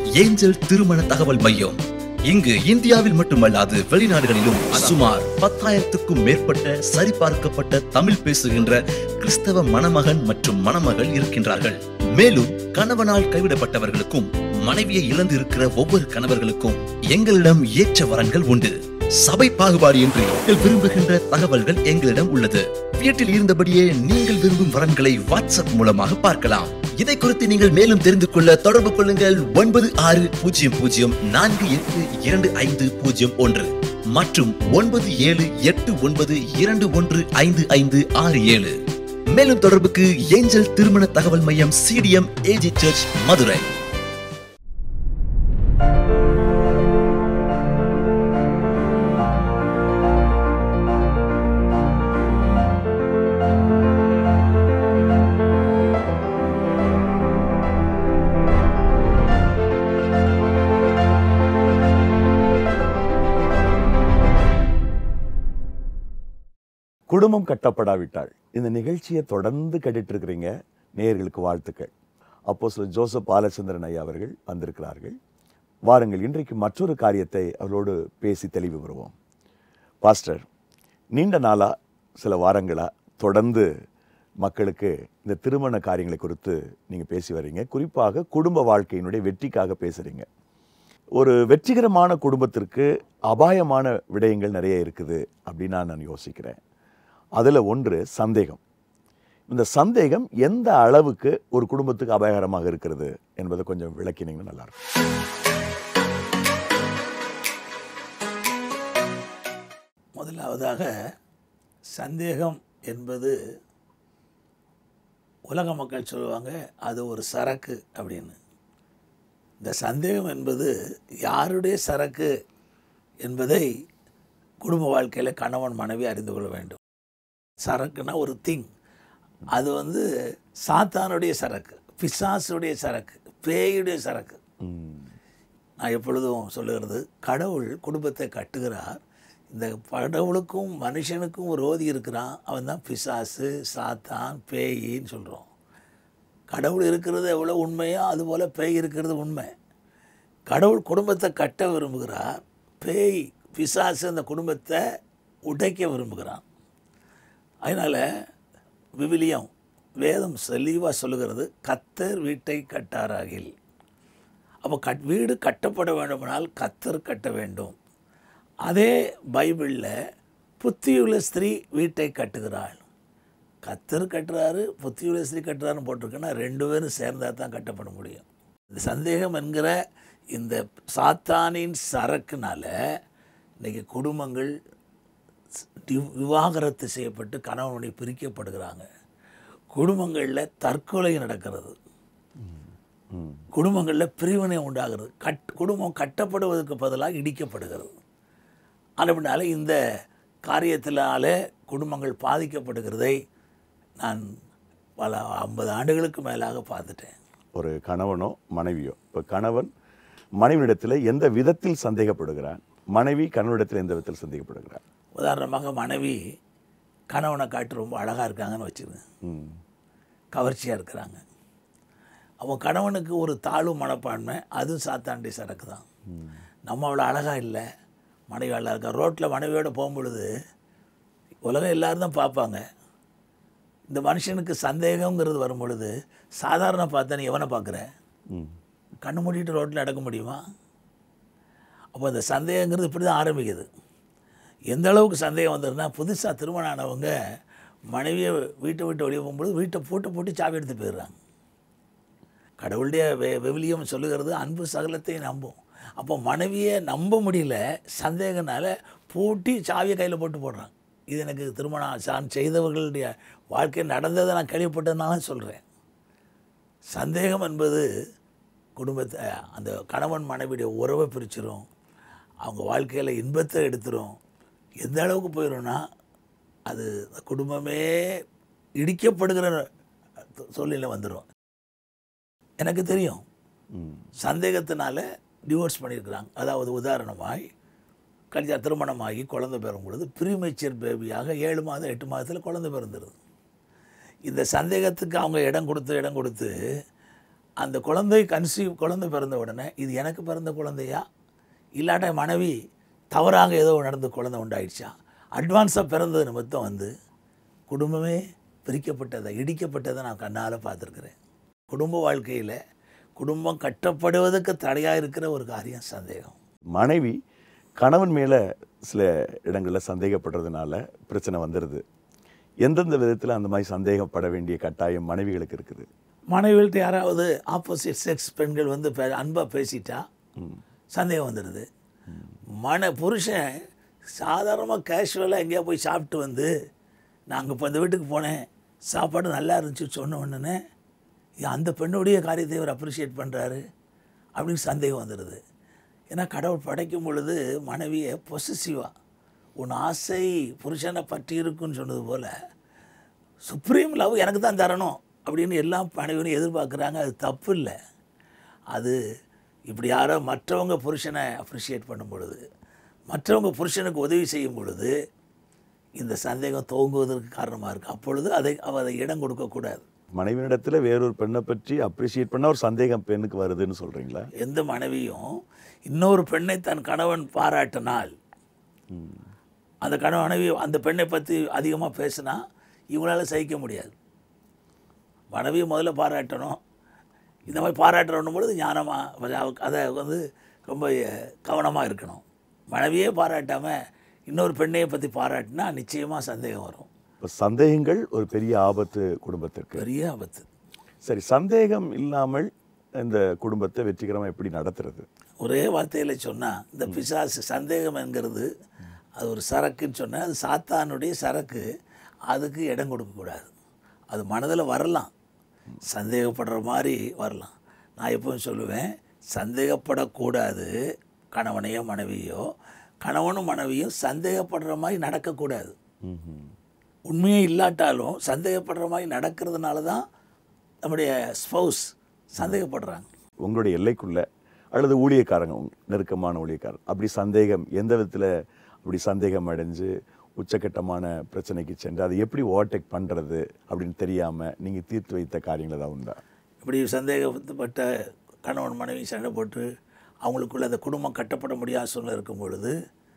Angel திருமண தகவல் மையம் இங்கு இந்தியாவில் மட்டுமல்லாது வெளிநாடுகளிலும் சுமார் பத்தாயிரத்துக்கும் மேற்பட்ட சரிபார்க்கப்பட்ட தமிழ் பேசுகின்ற கிறிஸ்தவ மணமகன் மற்றும் மணமகள் இருக்கின்றார்கள் மேலும் கணவனால் கைவிடப்பட்டவர்களுக்கும் மனைவியை இழந்து இருக்கிற ஒவ்வொரு கணவர்களுக்கும் எங்களிடம் ஏற்ற வரன்கள் உண்டு சபை பாகுபாடு இன்றி நீங்கள் விரும்புகின்ற தகவல்கள் எங்களிடம் உள்ளது வீட்டில் இருந்தபடியே நீங்கள் விரும்பும் வரன்களை வாட்ஸ்அப் மூலமாக பார்க்கலாம் இதை குறித்து நீங்கள் மேலும் தெரிந்து கொள்ள தொடர்பு கொள்ளுங்கள் ஒன்பது ஆறு பூஜ்ஜியம் பூஜ்ஜியம் நான்கு எட்டு இரண்டு ஐந்து பூஜ்ஜியம் ஒன்று மற்றும் ஒன்பது ஏழு எட்டு ஒன்பது இரண்டு ஒன்று ஐந்து ஐந்து ஆறு ஏழு மேலும் தொடர்புக்கு ஏஞ்சல் திருமண தகவல் மையம் சிடிஎம் ஏஜி சர்ச் மதுரை குடும்பம் கட்டப்படாவிட்டால் இந்த நிகழ்ச்சியை தொடர்ந்து கேட்டுட்டு இருக்கிறீங்க நேயர்களுக்கு வாழ்த்துக்கள் அப்போ சில ஜோசப் பாலச்சந்திரன் ஐயா அவர்கள் வந்திருக்கிறார்கள் வாருங்கள் இன்றைக்கு மற்றொரு காரியத்தை அவர்களோடு பேசி தெளிவு பெறுவோம் பாஸ்டர் நீண்ட நாளா சில வாரங்களா தொடர்ந்து மக்களுக்கு இந்த திருமண காரியங்களை குறித்து நீங்கள் பேசி வர்றீங்க குறிப்பாக குடும்ப வாழ்க்கையினுடைய வெற்றிக்காக பேசுறீங்க ஒரு வெற்றிகரமான குடும்பத்திற்கு அபாயமான விடயங்கள் நிறைய இருக்குது அப்படின்னு நான் யோசிக்கிறேன் அதில் ஒன்று சந்தேகம் இந்த சந்தேகம் எந்த அளவுக்கு ஒரு குடும்பத்துக்கு அபாயகரமாக இருக்கிறது என்பதை கொஞ்சம் விளக்கினீங்கன்னா நல்லா இருக்கும் முதலாவதாக சந்தேகம் என்பது உலக மக்கள் சொல்லுவாங்க அது ஒரு சரக்கு அப்படின்னு இந்த சந்தேகம் என்பது யாருடைய சரக்கு என்பதை குடும்ப வாழ்க்கையில் கணவன் மனைவி அறிந்து கொள்ள வேண்டும் சரக்குனா ஒரு திங் அது வந்து சாத்தானுடைய சரக்கு பிசாசுடைய சரக்கு பேயுடைய சரக்கு ம், நான் எப்பொழுதும் சொல்லுகிறது கடவுள் குடும்பத்தை கட்டுகிறார் இந்த கடவுளுக்கும் மனுஷனுக்கும் ஒரு ரோதி இருக்கிறான் அவன் தான் பிசாசு சாத்தான் பேயின்னு சொல்கிறோம் கடவுள் இருக்கிறது எவ்வளோ உண்மையோ அதுபோல் பேய் இருக்கிறது உண்மை கடவுள் குடும்பத்தை கட்ட விரும்புகிறார் பேய் பிசாசு அந்த குடும்பத்தை உடைக்க விரும்புகிறான் அதனால் விவிலியம் வேதம் தெளிவாக சொல்லுகிறது கத்தர் வீட்டை கட்டாராகில் அப்போ கட் வீடு கட்டப்பட வேண்டுமானால் கத்தர் கட்ட வேண்டும் அதே பைபிளில் புத்தியுள்ள ஸ்திரீ வீட்டை கட்டுகிறாள் கத்தர் கட்டுறாரு புத்தியுள்ள ஸ்திரீ கட்டுறாருன்னு போட்டிருக்குன்னா ரெண்டு பேரும் சேர்ந்தா தான் கட்டப்பட முடியும் இந்த சந்தேகம் என்கிற இந்த சாத்தானின் சரக்குனால இன்றைக்கி குடும்பங்கள் தி- விவாகரத்து செய்யப்பட்டு கணவனுடைய பிரிக்கப்படுகிறாங்க குடும்பங்களில் தற்கொலை நடக்கிறது ம், குடும்பங்களில் பிரிவினை உண்டாகிறது கட் குடும்பம் கட்டப்படுவதற்கு பதிலாக இடிக்கப்படுகிறது அப்படினால இந்த காரியத்தினால குடும்பங்கள் பாதிக்கப்படுகிறதை நான் பல ஐம்பது ஆண்டுகளுக்கு மேலாக பார்த்துட்டேன் ஒரு கணவனோ மனைவியோ இப்போ கணவன் மனைவியிடத்தில் எந்த விதத்தில் சந்தேகப்படுகிறான் மனைவி கணவனிடத்தில் எந்த விதத்தில் சந்தேகப்படுகிறான் உதாரணமாக மனைவி கணவனை காட்டி ரொம்ப அழகாக இருக்காங்கன்னு வச்சுருங்க ம், கவர்ச்சியாக இருக்கிறாங்க அவன் கணவனுக்கு ஒரு தாழ்வு மனப்பான்மை அதுவும் சாத்தாண்டி சரக்கு தான் நம்ம அவ்வளோ அழகாக இல்லை மனைவி அழகாக இருக்கா ரோட்டில் மனைவியோடு போகும்பொழுது உலகம் எல்லாரும் தான் பார்ப்பாங்க இந்த மனுஷனுக்கு சந்தேகங்கிறது வரும் பொழுது சாதாரண பார்த்தா நீ எவனை பார்க்குற ம், கண்ணு மூடிட்டு ரோட்டில் நடக்க முடியுமா அப்போ இந்த சந்தேகங்கிறது இப்படி தான் ஆரம்பிக்குது எந்த அளவுக்கு சந்தேகம் வந்துருன்னா புதுசாக திருமணம் ஆனவங்க மனைவியை வீட்டை விட்டு வெளியே போகும்பொழுது வீட்டை பூட்டை போட்டு சாவி எடுத்து போயிடுறாங்க கடவுளுடைய வெ வெவிலியம் சொல்லுகிறது அன்பு சகலத்தை நம்பும் அப்போ மனைவியை நம்ப முடியல சந்தேகனால பூட்டி சாவியை கையில் போட்டு போடுறாங்க இது எனக்கு திருமணம் சான் செய்தவர்களுடைய வாழ்க்கை நடந்ததை நான் கேள்விப்பட்டதுனால சொல்கிறேன் சந்தேகம் என்பது குடும்பத்தை அந்த கணவன் மனைவியுடைய உறவை பிரிச்சிரும் அவங்க வாழ்க்கையில் இன்பத்தை எடுத்துரும் எந்த அளவுக்கு போயிடும்னா அது குடும்பமே இடிக்கப்படுகிற சூழ்நிலை வந்துடும் எனக்கு தெரியும் ம், சந்தேகத்தினால டிவோர்ஸ் பண்ணியிருக்கிறாங்க அதாவது உதாரணமாய் கல்யாண திருமணமாகி குழந்தை பெறும் பொழுது ப்ரீமெச்சர் பேபியாக ஏழு மாதம் எட்டு மாதத்தில் குழந்தை பிறந்துருது இந்த சந்தேகத்துக்கு அவங்க இடம் கொடுத்து இடம் கொடுத்து அந்த குழந்தை கன்சீவ் குழந்தை பிறந்த உடனே இது எனக்கு பிறந்த குழந்தையா இல்லாட்ட என் மனைவி தவறாக ஏதோ நடந்து குழந்தை உண்டாயிடுச்சா அட்வான்ஸாக பிறந்தது நிமித்தம் வந்து குடும்பமே பிரிக்கப்பட்டதை இடிக்கப்பட்டதை நான் கண்ணால் பார்த்துருக்குறேன் குடும்ப வாழ்க்கையில் குடும்பம் கட்டப்படுவதற்கு தடையாக இருக்கிற ஒரு காரியம் சந்தேகம் மனைவி கணவன் மேல சில இடங்களில் சந்தேகப்படுறதுனால பிரச்சனை வந்துடுது எந்தெந்த விதத்தில் அந்த மாதிரி சந்தேகப்பட வேண்டிய கட்டாயம் மனைவிகளுக்கு இருக்குது மனைவிகள்ட்ட யாராவது ஆப்போசிட் செக்ஸ் பெண்கள் வந்து பே அன்பாக பேசிட்டா சந்தேகம் வந்துடுது மன புருஷன் சாதாரணமாக கேஷுவலாக எங்கேயா போய் சாப்பிட்டு வந்து நாங்கள் இப்போ இந்த வீட்டுக்கு போனேன் சாப்பாடு நல்லா இருந்துச்சு சொன்ன உடனே இது அந்த பெண்ணுடைய காரியத்தை இவர் அப்ரிஷியேட் பண்ணுறாரு அப்படின்னு சந்தேகம் வந்துடுது ஏன்னா கடவுள் படைக்கும் பொழுது மனைவியை பொசசிவாக உன் ஆசை புருஷனை பற்றி இருக்குன்னு சொன்னது போல் சுப்ரீம் லவ் எனக்கு தான் தரணும் அப்படின்னு எல்லா மனைவியும் எதிர்பார்க்குறாங்க அது தப்பு இல்லை அது இப்படி யாரோ மற்றவங்க புருஷனை அப்ரிஷியேட் பண்ணும் பொழுது மற்றவங்க புருஷனுக்கு உதவி செய்யும் பொழுது இந்த சந்தேகம் துவங்குவதற்கு காரணமாக இருக்குது அப்பொழுது அதை அவ அதை இடம் கொடுக்கக்கூடாது மனைவியிடத்துல வேறொரு பெண்ணை பற்றி அப்ரிஷியேட் பண்ண ஒரு சந்தேகம் பெண்ணுக்கு வருதுன்னு சொல்றீங்களா எந்த மனைவியும் இன்னொரு பெண்ணை தன் கணவன் பாராட்டினால் அந்த கணவன் மனைவி அந்த பெண்ணை பற்றி அதிகமாக பேசினா இவங்களால சகிக்க முடியாது மனைவியை முதல்ல பாராட்டணும் இந்த மாதிரி பாராட்டுறோம் பொழுது ஞானமாக அதை வந்து ரொம்ப கவனமாக இருக்கணும் மனைவியே பாராட்டாமல் இன்னொரு பெண்ணையை பற்றி பாராட்டினா நிச்சயமாக சந்தேகம் வரும் இப்போ சந்தேகங்கள் ஒரு பெரிய ஆபத்து குடும்பத்திற்கு பெரிய ஆபத்து சரி சந்தேகம் இல்லாமல் இந்த குடும்பத்தை வெற்றிகரமா எப்படி நடத்துறது ஒரே வார்த்தையில் சொன்னால் இந்த பிசாசு சந்தேகம் என்கிறது அது ஒரு சரக்குன்னு சொன்னால் அது சாத்தானுடைய சரக்கு அதுக்கு இடம் கொடுக்கக்கூடாது அது மனதில் வரலாம் சந்தேகப்படுற மாதிரி வரலாம் நான் எப்பவும் சொல்லுவேன் சந்தேகப்படக்கூடாது கணவனையோ மனைவியோ கணவனும் மனைவியும் சந்தேகப்படுற மாதிரி நடக்கக்கூடாது ம்ஹும். உண்மையே இல்லாட்டாலும் சந்தேகப்படுற மாதிரி நடக்கிறதுனால தான் நம்முடைய ஸ்பௌஸ் சந்தேகப்படுறாங்க உங்களுடைய எல்லைக்குள்ள அல்லது ஊழியக்காரங்க உங்க நெருக்கமான ஊழியக்காரர் அப்படி சந்தேகம் எந்த விதத்துல அப்படி சந்தேகம் அடைஞ்சு உச்சக்கட்டமான பிரச்சனைக்கு சென்று அதை எப்படி ஓவர்டேக் பண்றது அப்படின்னு தெரியாம நீங்க தீர்த்து வைத்த காரியங்கள் ஏதாவது உண்டா இப்படி சந்தேகப்பட்ட கணவன் மனைவி சண்டை போட்டு அவங்களுக்குள்ள அந்த குடும்பம் கட்டப்பட முடியாத சூழ்நிலை இருக்கும் பொழுது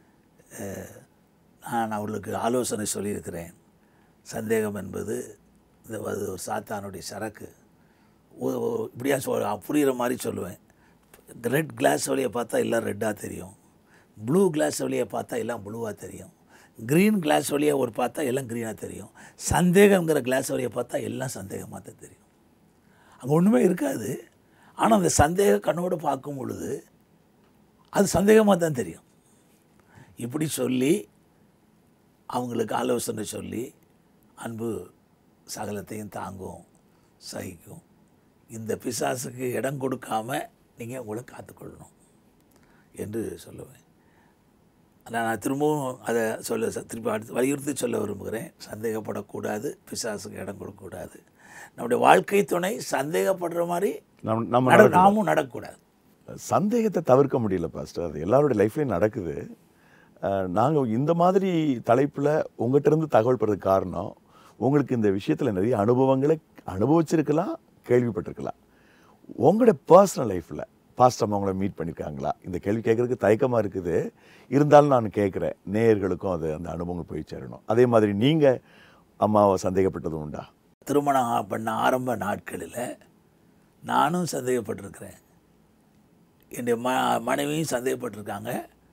அஹ், நான் அவர்களுக்கு ஆலோசனை சொல்லியிருக்கிறேன் சந்தேகம் என்பது இந்த அது ஒரு சாத்தானுடைய சரக்கு ஒ- ஒ- இப்படியா சொல் புரிகிற மாதிரி சொல்லுவேன் ரெட் கிளாஸ் வழியை பார்த்தா எல்லாம் ரெட்டாக தெரியும் ப்ளூ கிளாஸ் வழியை பார்த்தா எல்லாம் ப்ளூவாக தெரியும் க்ரீன் கிளாஸ் வழியாக ஒரு பார்த்தா எல்லாம் க்ரீனாக தெரியும் சந்தேகங்கிற கிளாஸ் வழியை பார்த்தா எல்லாம் சந்தேகமாக தான் தெரியும் அங்கே ஒன்றுமே இருக்காது ஆனால் அந்த சந்தேக கண்ணோடு பார்க்கும் பொழுது அது சந்தேகமாக தான் தெரியும் இப்படி சொல்லி அவங்களுக்கு ஆலோசனை சொல்லி அன்பு சகலத்தையும் தாங்கும் சகிக்கும் இந்த பிசாசுக்கு இடம் கொடுக்காம நீங்கள் உங்களை காத்துக்கொள்ளணும் என்று சொல்லுவேன் ஆனால் நான் திரும்பவும் அதை சொல்ல திருப்பி அடுத்து வலியுறுத்தி சொல்ல விரும்புகிறேன் சந்தேகப்படக்கூடாது பிசாசுக்கு இடம் கொடுக்கக்கூடாது நம்முடைய வாழ்க்கை துணை சந்தேகப்படுற மாதிரி நம்ம நம்ம நட நடக்கணும். நாமும் நடக்கக்கூடாது சந்தேகத்தை தவிர்க்க முடியல பாஸ்டர் அது எல்லாருடைய லைஃப்லையும் நடக்குது நாங்கள் இந்த மாதிரி தலைப்பில் உங்கள்கிட்ட இருந்து தகவல் பெறதுக்கு காரணம் உங்களுக்கு இந்த விஷயத்தில் நிறைய அனுபவங்களை அனுபவிச்சிருக்கலாம் கேள்விப்பட்டிருக்கலாம் உங்களுடைய பர்சனல் லைஃப்பில் பாஸ்ட் அம்மா உங்களை மீட் பண்ணியிருக்காங்களா இந்த கேள்வி கேட்குறதுக்கு தயக்கமாக இருக்குது இருந்தாலும் நான் கேட்குறேன் நேயர்களுக்கும் அது அந்த அனுபவங்கள் போய் சேரணும் அதே மாதிரி நீங்கள் அம்மாவை சந்தேகப்பட்டது உண்டா திருமணம் ஆ- பண்ண ஆரம்ப நாட்களில் நானும் சந்தேகப்பட்டிருக்கிறேன் என்னுடைய ம மனைவியும் சந்தேகப்பட்டிருக்காங்க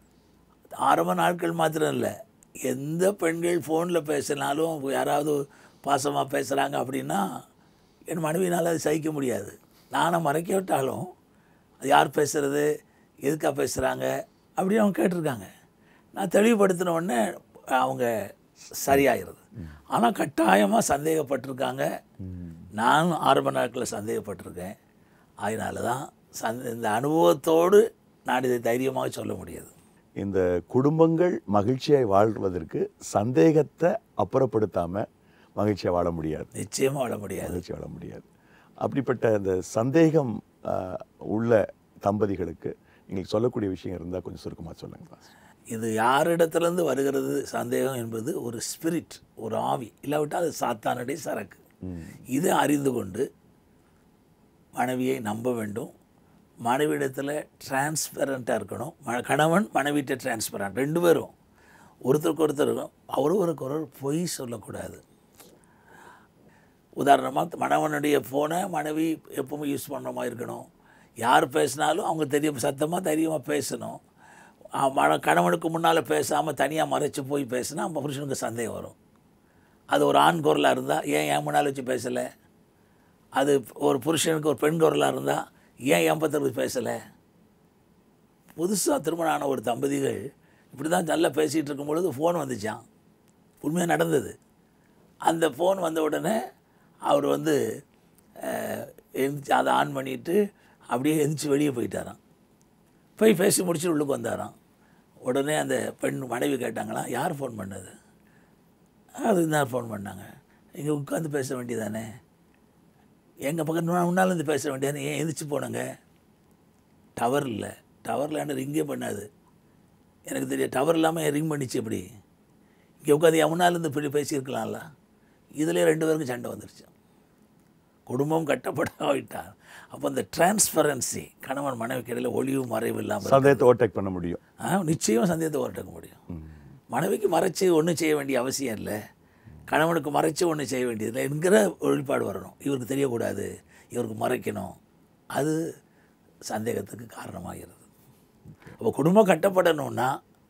ஆரம்ப நாட்கள் மாத்திரம் இல்லை எந்த பெண்கள் ஃபோனில் பேசினாலும் யாராவது பாசமாக பேசுகிறாங்க அப்படின்னா என் மனைவினால் அதை சகிக்க முடியாது நானை மறைக்க விட்டாலும் அது யார் பேசுகிறது எதுக்காக பேசுகிறாங்க அப்படின்னு அவங்க கேட்டிருக்காங்க நான் தெளிவுபடுத்தின உடனே அவங்க சரியாகிறது ஆனால் கட்டாயமாக சந்தேகப்பட்டிருக்காங்க நானும் ஆரம்ப நாட்களில் சந்தேகப்பட்டிருக்கேன் அதனால தான் சந்த இந்த அனுபவத்தோடு நான் இதை தைரியமாக சொல்ல முடியாது இந்த குடும்பங்கள் மகிழ்ச்சியாய் வாழ்வதற்கு சந்தேகத்தை அப்புறப்படுத்தாம மகிழ்ச்சியா வாழ முடியாது நிச்சயமாக விட முடியாது மகிழ்ச்சி வாழ முடியாது அப்படிப்பட்ட இந்த சந்தேகம் ஆஹ், உள்ள தம்பதிகளுக்கு நீங்கள் சொல்லக்கூடிய விஷயம் இருந்தால் கொஞ்சம் சுருக்கமாக சொல்லுங்க இது யாரிடத்துலேருந்து வருகிறது சந்தேகம் என்பது ஒரு ஸ்பிரிட் ஒரு ஆவி இல்லாவிட்டால் அது சாத்தானுடைய சரக்கு இதை அறிந்து கொண்டு மனைவியை நம்ப வேண்டும் மனைவியிடத்தில் டிரான்ஸ்பரண்ட்டாக இருக்கணும் ம கணவன் மனைவிட்ட டிரான்ஸ்பரண்ட் ரெண்டு பேரும் ஒருத்தருக்கு ஒருத்தர் ஒருவருக்கு ஒருவர் பொய் சொல்லக்கூடாது உதாரணமாக மணவனுடைய ஃபோனை மனைவி எப்பவுமே யூஸ் பண்ணுற மாதிரி இருக்கணும் யார் பேசினாலும் அவங்க தெரியும் சத்தமாக தைரியமாக பேசணும் ஆ, மன கணவனுக்கு முன்னால் பேசாமல் தனியாக மறைச்சு போய் பேசினா நம்ம புருஷனுக்கு சந்தேகம் வரும் அது ஒரு ஆண் குரலாக இருந்தால் ஏன் என் முன்னால் வச்சு பேசலை அது ஒரு புருஷனுக்கு ஒரு பெண் குரலாக இருந்தால் ஏன் என் பத்திர பேசலை புதுசாக திருமணம் ஆன ஒரு தம்பதிகள் இப்படி தான் நல்லா பேசிகிட்டு இருக்கும் பொழுது ஃபோன் வந்துச்சான் உண்மையாக நடந்தது அந்த ஃபோன் வந்த உடனே அவர் வந்து அஹ், எந்திரிச்சு அதை ஆன் பண்ணிவிட்டு அப்படியே எந்திரிச்சு வெளியே போயிட்டாராம் போய் பேசி முடிச்சுட்டு உள்ளுக்கு வந்தாராம் உடனே அந்த பெண் மனைவி கேட்டாங்களாம் யார் ஃபோன் பண்ணது அது தான் ஃபோன் பண்ணாங்க இங்கே உட்காந்து பேச வேண்டியதானே எங்கள் பக்கத்து முன்னால் இருந்து பேச வேண்டியதானே ஏன் எந்திரிச்சு போனங்க டவர் இல்லை டவரில் என்ன ரிங்கே பண்ணாது எனக்கு தெரியும் டவர் இல்லாமல் ரிங் பண்ணிச்சு எப்படி இங்கே உட்காந்து என் முன்னால் இருந்து இப்படி பேசியிருக்கலாம்ல இதிலே ரெண்டு பேருக்கும் சண்டை வந்துருச்சு குடும்பம் கட்டப்படாவிட்டால் அப்போ அந்த டிரான்ஸ்பரன்சி கணவன் மனைவிக்கு இடையில ஒளிவு மறைவு இல்லாமல் சந்தேகத்தை ஓவர்டேக் பண்ண முடியும் ஆ நிச்சயம் சந்தேகத்தை ஓரட்டுக்க முடியும் மனைவிக்கு மறைச்சு ஒன்றும் செய்ய வேண்டிய அவசியம் இல்லை கணவனுக்கு மறைச்சு ஒன்றும் செய்ய வேண்டியதில்லை என்கிற வெளிப்பாடு வரணும் இவருக்கு தெரியக்கூடாது இவருக்கு மறைக்கணும் அது சந்தேகத்துக்கு காரணமாகிறது அப்போ குடும்பம் கட்டப்படணும்னா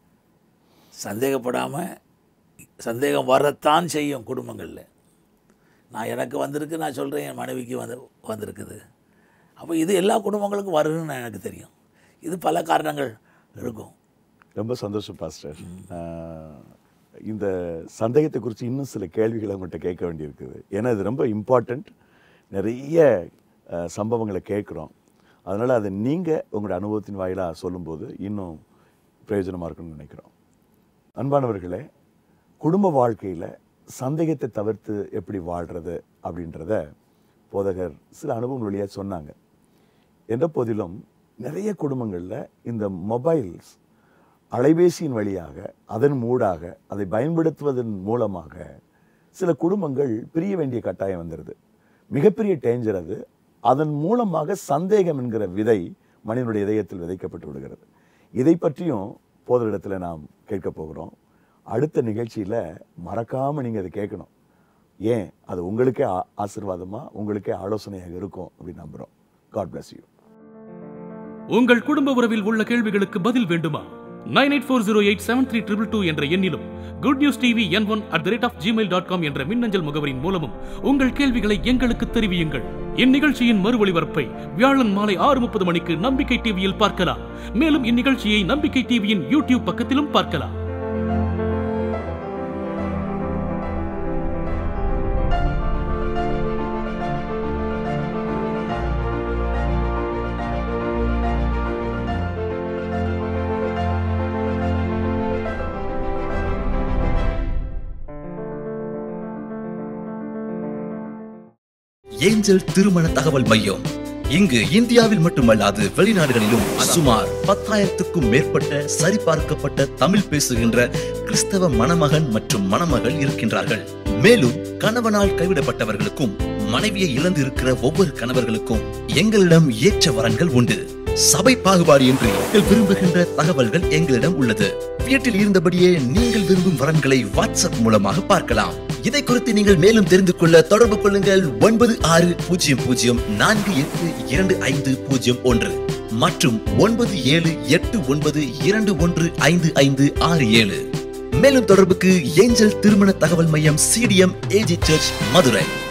சந்தேகப்படாமல் சந்தேகம் வரத்தான் செய்யும் குடும்பங்களில் நான் எனக்கு வந்திருக்கு நான் சொல்கிறேன் என் மனைவிக்கு வந்து வந்திருக்குது அப்போ இது எல்லா குடும்பங்களுக்கும் வரும்னு எனக்கு தெரியும் இது பல காரணங்கள் இருக்கும் ரொம்ப சந்தோஷம் பாஸ்டர் ஆஹ், இந்த சந்தேகத்தை குறித்து இன்னும் சில கேள்விகளை உங்கள்கிட்ட கேட்க வேண்டியிருக்குது ஏன்னா இது ரொம்ப இம்பார்ட்டண்ட் நிறைய ஆஹ், சம்பவங்களை கேட்குறோம் அதனால் அதை நீங்கள் உங்களோட அனுபவத்தின் வாயிலாக சொல்லும்போது இன்னும் பிரயோஜனமாக இருக்கும்னு நினைக்கிறோம் அன்பானவர்களே குடும்ப வாழ்க்கையில் சந்தேகத்தை தவிர்த்து எப்படி வாழ்கிறது அப்படின்றத போதகர் சில அனுபவம் வழியாக சொன்னாங்க என்ற போதிலும் நிறைய குடும்பங்களில் இந்த மொபைல்ஸ் அலைபேசியின் வழியாக அதன் மூடாக அதை பயன்படுத்துவதன் மூலமாக சில குடும்பங்கள் பிரிய வேண்டிய கட்டாயம் வந்துடுது மிகப்பெரிய டேஞ்சர் அது அதன் மூலமாக சந்தேகம் என்கிற விதை மனிதனுடைய இதயத்தில் விதைக்கப்பட்டு விடுகிறது இதை பற்றியும் போதரிடத்தில் நாம் கேட்க போகிறோம் அடுத்த நிகழ்ச்சியில் மறக்காமல் நீங்கள் அதை கேட்கணும் ஏன் அது உங்களுக்கே ஆ- ஆசீர்வாதமா உங்களுக்கே ஆலோசனையாக இருக்கும் அப்படின்னு நம்புகிறோம் காட் bless யூ உங்கள் குடும்ப உறவில் உள்ள கேள்விகளுக்கு பதில் வேண்டுமா nine eight four zero eight seven three triple two என்ற எண்ணிலும் good news TV N one at the rate of Gmail dot com என்ற மின்னஞ்சல் முகவரின் மூலமும் உங்கள் கேள்விகளை எங்களுக்கு தெரிவியுங்கள் இந்நிகழ்ச்சியின் மறு ஒளிபரப்பை வியாழன் மாலை ஆறு முப்பது மணிக்கு நம்பிக்கை டிவியில் பார்க்கலாம் மேலும் இந்நிகழ்ச்சியை நம்பிக்கை டிவியின் யூடியூப் பக்கத்திலும் பார்க்கலாம் ஏஞ்சல் திருமண தகவல் மையம் இங்கு இந்தியாவில் மட்டுமல்லாது வெளிநாடுகளிலும் சுமார் பத்தாயிரத்துக்கும் மேற்பட்ட சரிபார்க்கப்பட்ட தமிழ் பேசுகின்ற கிறிஸ்தவ மணமகன் மற்றும் மணமகள் இருக்கின்றார்கள் மேலும் கணவனால் கைவிடப்பட்டவர்களுக்கும் மனைவியை இழந்து இருக்கிற ஒவ்வொரு கணவர்களுக்கும் எங்களிடம் ஏற்ற வரன்கள் உண்டு சபை பாகுபாடு இன்றி நீங்கள் விரும்புகின்ற தகவல்கள் எங்களிடம் உள்ளது வீட்டில் இருந்தபடியே நீங்கள் விரும்பும் வரன்களை வாட்ஸ்அப் மூலமாக பார்க்கலாம் இதை குறித்து நீங்கள் மேலும் தெரிந்து கொள்ள தொடர்பு கொள்ளுங்கள் ஒன்பது ஆறு பூஜ்ஜியம் பூஜ்ஜியம் நான்கு எட்டு இரண்டு ஐந்து பூஜ்ஜியம் ஒன்று மற்றும் ஒன்பது ஏழு எட்டு ஒன்பது இரண்டு ஒன்று ஐந்து ஐந்து ஆறு ஏழு மேலும் தொடர்புக்கு ஏஞ்சல் திருமண தகவல் மையம் சிடிஎம் ஏஜி சர்ச் மதுரை